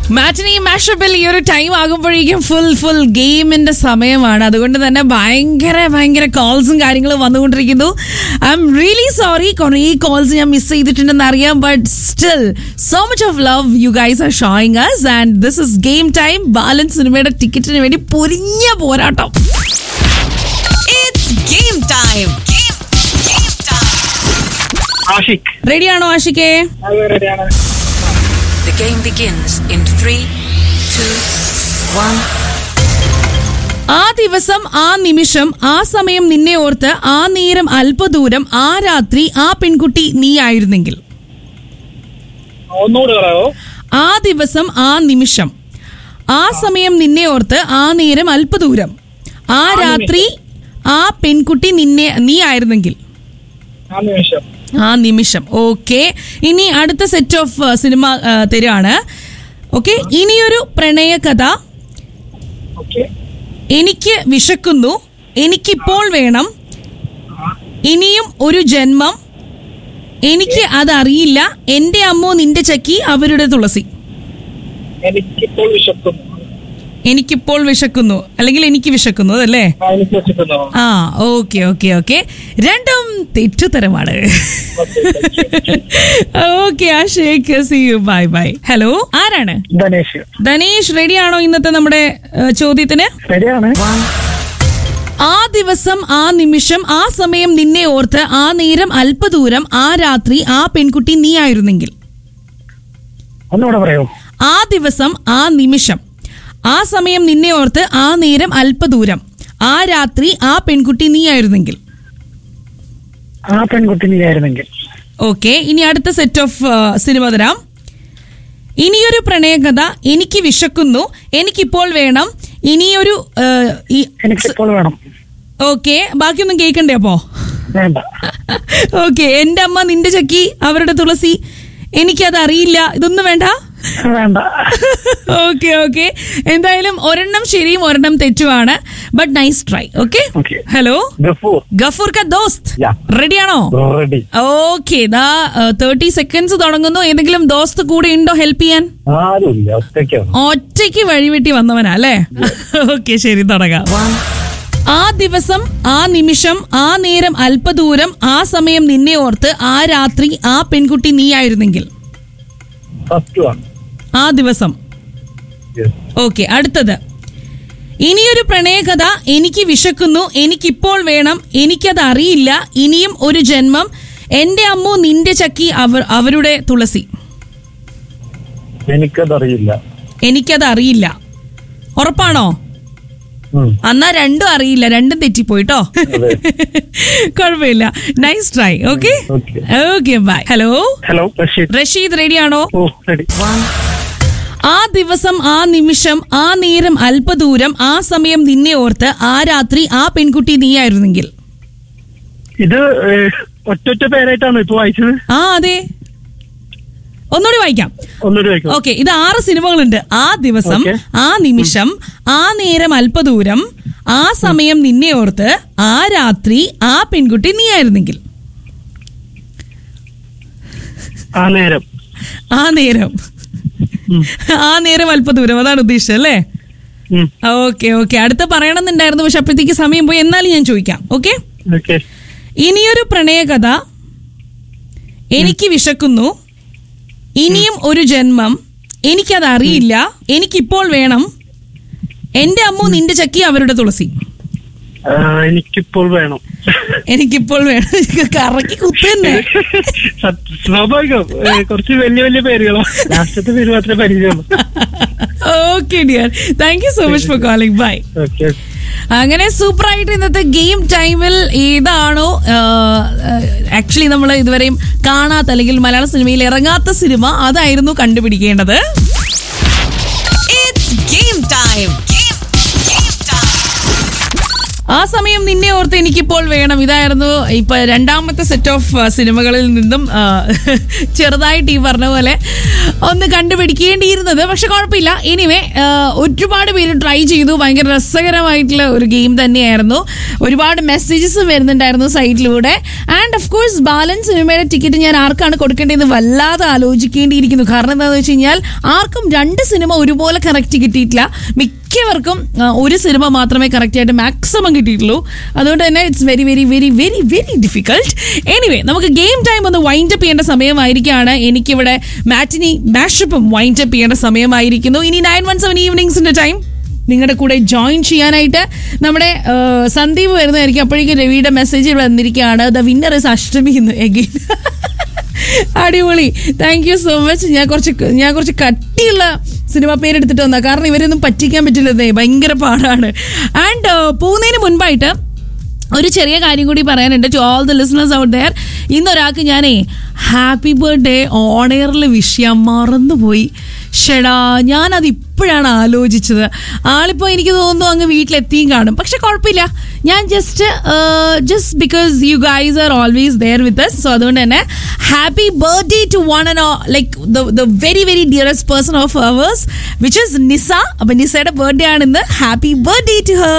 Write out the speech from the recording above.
മാറ്റിനി മാഷപ്പിൽ ഈ ഒരു ടൈം ആകുമ്പോഴേക്കും ഫുൾ ഫുൾ ഗെയിമിന്റെ സമയമാണ് അതുകൊണ്ട് തന്നെ ഭയങ്കര ഭയങ്കര കോൾസും കാര്യങ്ങളും വന്നുകൊണ്ടിരിക്കുന്നു ഐ എം റിയലി സോറി കുറേ കോൾസ് ഞാൻ മിസ് ചെയ്തിട്ടുണ്ടെന്ന് അറിയാം but still so much of love you guys are showing us and this is game time balance സിനിമയുടെ ടിക്കറ്റിന് വേണ്ടി പൊരിഞ്ഞ പോരാട്ടം It's game time. Game, game time. Ashiq റെഡിയാണോ ആഷിക്കേ റെഡിയാണ് The game begins in three, two, one. ആ ദിവസം ആ നിമിഷം ആ സമയം നിന്നെ ഓർത്ത് ആ നേരം അല്പദൂരം ആ രാത്രി ആ പെൺകുട്ടി നീ ആയിരുന്നെങ്കിൽ ഒന്നുകൂടി പറയാവോ ആ ദിവസം ആ നിമിഷം ആ സമയം നിന്നെ ഓർത്ത് ആ നേരം അല്പദൂരം ആ രാത്രി ആ പെൺകുട്ടി നിന്നെ നീ ആയിരുന്നെങ്കിൽ ആ നിമിഷം ആ നിമിഷം ഓക്കെ ഇനി അടുത്ത സെറ്റ് ഓഫ് സിനിമ തരുവാണ് ഓക്കെ ഇനിയൊരു പ്രണയകഥ ഓക്കെ എനിക്ക് വിശക്കുന്നു എനിക്കിപ്പോൾ വേണം ഇനിയും ഒരു ജന്മം എനിക്ക് അതറിയില്ല എൻ്റെ അമ്മോ നിന്റെ ചക്കി അവരുടെ തുളസി എനിക്കിപ്പോൾ വിശക്കുന്നു എനിക്കിപ്പോൾ വിശക്കുന്നു അല്ലെങ്കിൽ എനിക്ക് വിശക്കുന്നു അതല്ലേ ആ, എനിക്ക് വിശക്കുന്നു ആ ഓക്കെ ഓക്കെ ഓക്കെ രണ്ടും തെറ്റുത്തരമാണ് ഓക്കെ ആ ഷേക്ക് see you bye bye hello ആരാണ് ധനേഷ് ധനേഷ് റെഡിയാണോ ഇന്നത്തെ നമ്മുടെ ഏഹ്, ചോദ്യത്തിന് ശരിയാണ് ആ ദിവസം ആ നിമിഷം ആ സമയം നിന്നെ ഓർത്ത് ആ നേരം അല്പദൂരം ആ രാത്രി ആ പെൺകുട്ടി നീ ആയിരുന്നെങ്കിൽ ഒന്നുകൂടെ പറയോ ആ ദിവസം ആ നിമിഷം ആ സമയം നിന്നെ ഓർത്ത് ആ നേരം അല്പദൂരം ആ രാത്രി ആ പെൺകുട്ടി നീ ആയിരുന്നെങ്കിൽ ആ പെൺകുട്ടി നീ ആയിരുന്നെങ്കിൽ ഓക്കെ ഇനി അടുത്ത സെറ്റ് ഓഫ് സിനിമ തരാം ഇനിയൊരു പ്രണയകഥ എനിക്ക് വിശക്കുന്നു എനിക്കിപ്പോൾ വേണം ഇനിയൊരു ഏഹ്, ഈ- എനിക്കിപ്പോൾ വേണം ഓക്കെ ബാക്കിയൊന്നും കേൾക്കണ്ടേ അപ്പോ വേണ്ട ഓക്കെ എന്റെ അമ്മ നിന്റെ ചക്കി അവരുടെ തുളസി എനിക്കത് അറിയില്ല ഇതൊന്നും വേണ്ട വേണ്ട ഓക്കെ ഓക്കെ എന്തായാലും ഒരെണ്ണം ശരിയും ഒരെണ്ണം തെറ്റുമാണ് but nice try okay Okay. Hello Gafoor Gafoor ക ദോസ്ത് Yeah. റെഡിയാണോ റെഡി ഓക്കെ ദാ തേർട്ടി സെക്കൻഡ്സ് തുടങ്ങുന്നു ഏതെങ്കിലും ദോസ്ത് കൂടെ ഉണ്ടോ ഹെൽപ്പ് ചെയ്യാൻ ആരുമില്ല ഒറ്റയ്ക്കാണ് ഒറ്റയ്ക്ക് വഴിവെട്ടി വന്നവനാ അല്ലേ ഓക്കെ ശരി തുടങ്ങാം ആ ദിവസം ആ നിമിഷം ആ നേരം അല്പദൂരം ആ സമയം നിന്നെ ഓർത്ത് ആ രാത്രി ആ പെൺകുട്ടി നീ ആയിരുന്നെങ്കിൽ ഫസ്റ്റ് വൺ ആ ദിവസം ഓക്കെ അടുത്തത് ഇനിയൊരു പ്രണയകഥ എനിക്ക് വിശക്കുന്നു എനിക്കിപ്പോൾ വേണം എനിക്കത് അറിയില്ല ഇനിയും ഒരു ജന്മം എന്റെ അമ്മു നിന്റെ ചക്കി അവർ അവരുടെ തുളസി എനിക്കതറിയില്ല എനിക്കത് അറിയില്ല ഉറപ്പാണോ ഉം. എന്നാ രണ്ടും അറിയില്ല രണ്ടും തെറ്റിപ്പോയിട്ടോ അതെ. കുഴപ്പമില്ല nice try okay Okay. Okay bye hello hello Rasheed Rasheed റെഡിയാണോ ഓ റെഡി ആ ദിവസം ആ നിമിഷം ആ നേരം അല്പദൂരം ആ സമയം നിന്നെ ഓർത്ത് ആ രാത്രി ആ പെൺകുട്ടി നീയായിരുന്നെങ്കിൽ ഇത് ഒറ്റൊറ്റ പേരായിട്ടാണ് ഇപ്പൊ വായിച്ചത് ആ അതെ ഒന്നുകൂടി വായിക്കാം ഒന്നുകൂടി വായിക്കും ഓക്കെ ഇത് ആറ് സിനിമകളുണ്ട് ആ ദിവസം Okay. ആ നിമിഷം ആ നേരം അല്പദൂരം ആ സമയം നിന്നെ ഓർത്ത് ആ രാത്രി ആ പെൺകുട്ടി നീയായിരുന്നെങ്കിൽ ആ നേരം ആ നേരം ആ നേരം അല്പദൂരം അതാണ് ഉദ്ദേശിച്ചത് അല്ലേ ഉം. ഓക്കെ ഓക്കെ അടുത്ത പറയണമെന്നുണ്ടായിരുന്നു പക്ഷെ അപ്പോഴത്തേക്ക് സമയം പോയി എന്നാലും ഞാൻ ചോദിക്കാം ഓക്കെ ഓക്കെ ഇനിയൊരു പ്രണയകഥ എനിക്ക് വിശക്കുന്നു ഇനിയും ഒരു ജന്മം എനിക്കത് അറിയില്ല എനിക്കിപ്പോൾ വേണം എന്റെ അമ്മു നിന്റെ ചക്കി അവരുടെ തുളസി ആ, എനിക്കിപ്പോൾ വേണം എനിക്കിപ്പോൾ വേണം കറക്കി കുത്തു തന്നെ സത്യ- സ്വാഭാവികം ഏ, കുറച്ച് വലിയ വലിയ പേരുകളോ ലാസ്റ്റത്തെ പേര് മാത്രമേ പരിചയമുള്ളൂ okay dear thank you so much for calling bye okay അങ്ങനെ സൂപ്പർ ആയിട്ട് ഇന്നത്തെ ഗെയിം ടൈമിൽ ഏതാണോ ആക്ച്വലി നമ്മൾ ഇതുവരെയും കാണാത്ത അല്ലെങ്കിൽ മലയാള സിനിമയിൽ ഇറങ്ങാത്ത സിനിമ അതായിരുന്നു കണ്ടുപിടിക്കേണ്ടത് It's game time. Game, game time. ആ സമയം നിന്നെ ഓർത്ത് എനിക്കിപ്പോൾ വേണം ഇതായിരുന്നു ഇപ്പൊ രണ്ടാമത്തെ സെറ്റ് ഓഫ് സിനിമകളിൽ നിന്നും ആ, ചെറുതായിട്ട് ഈ പറഞ്ഞ പോലെ ഒന്ന് കണ്ടുപിടിക്കേണ്ടിയിരുന്നത് പക്ഷെ കുഴപ്പമില്ല എനിവേ ഒരുപാട് പേര് ട്രൈ ചെയ്തു ഭയങ്കര രസകരമായിട്ടുള്ള ഒരു ഗെയിം തന്നെയായിരുന്നു ഒരുപാട് മെസ്സേജസ് വരുന്നുണ്ടായിരുന്നു സൈറ്റിലൂടെ ആൻഡ് ഓഫ് കോഴ്സ് ബാലൻസ് സിനിമയുടെ ടിക്കറ്റ് ഞാൻ ആർക്കാണ് കൊടുക്കേണ്ടതെന്ന് വല്ലാതെ ആലോചിക്കേണ്ടിയിരിക്കുന്നു കാരണം എന്താണെന്ന് വെച്ച് കഴിഞ്ഞാൽ ആർക്കും രണ്ട് സിനിമ ഒരുപോലെ കറക്റ്റ് കിട്ടിയിട്ടില്ല മിക്കവർക്കും ആ, ഒരു സിനിമ മാത്രമേ കറക്റ്റ് ആയിട്ട് മാക്സിമം കിട്ടിയിട്ടുള്ളൂ അതുകൊണ്ട് തന്നെ it's very very very very very difficult anyway നമുക്ക് ഗെയിം ടൈം ഒന്ന് വൈൻഡ് അപ്പ് ചെയ്യേണ്ട സമയമായിരിക്കുകയാണ് എനിക്കിവിടെ മാറ്റിനി മാഷപ്പും വൈൻഡ് അപ്പ് ചെയ്യേണ്ട സമയമായിരിക്കുന്നു ഇനി നയൻ വൺ സെവൻ ഈവനിങ്സിന്റെ ടൈം നിങ്ങളുടെ കൂടെ ജോയിൻ ചെയ്യാനായിട്ട് നമ്മുടെ ആ, സന്ദീപ് വരുന്നതായിരിക്കും അപ്പോഴേക്കും രവിയുടെ മെസ്സേജ് വന്നിരിക്കുകയാണ് ദ വിന്നർ ഇസ് അഷ്ടമി എന്ന് എഗെയിൻ അടിപൊളി താങ്ക് യു സോ മച്ച് ഞാൻ കുറച്ച് ഞാൻ കുറച്ച് കട്ടിയുള്ള സിനിമ പേരെടുത്തിട്ട് വന്ന കാരണം ഇവരൊന്നും പറ്റിക്കാൻ പറ്റില്ലെന്നേ ഭയങ്കര പാടാണ് ആൻഡ് പോകുന്നതിന് മുൻപായിട്ട് ഒരു ചെറിയ കാര്യം കൂടി പറയാനുണ്ട് to all the listeners out there ഇന്നൊരാൾക്ക് ഞാനേ ഹാപ്പി ബർത്ത്ഡേ ഓൺ എയറിൽ വിഷ് ചെയ്യാൻ മറന്നുപോയി ഷെടാ ഞാനത് ഇപ്പോഴാണ് ആലോചിച്ചത് ആളിപ്പോൾ എനിക്ക് തോന്നുന്നു അങ്ങ് വീട്ടിലെത്തിയും കാണും പക്ഷെ കുഴപ്പമില്ല ഞാൻ just just because you guys are always there with us so അതുകൊണ്ട് തന്നെ happy birthday to one and like the very very dearest person of ours which is Nisa അപ്പം നിസയുടെ ബർത്ത്ഡേ ആണ് ഇന്ന് ഹാപ്പി ബർത്ത്ഡേ ടു ഹർ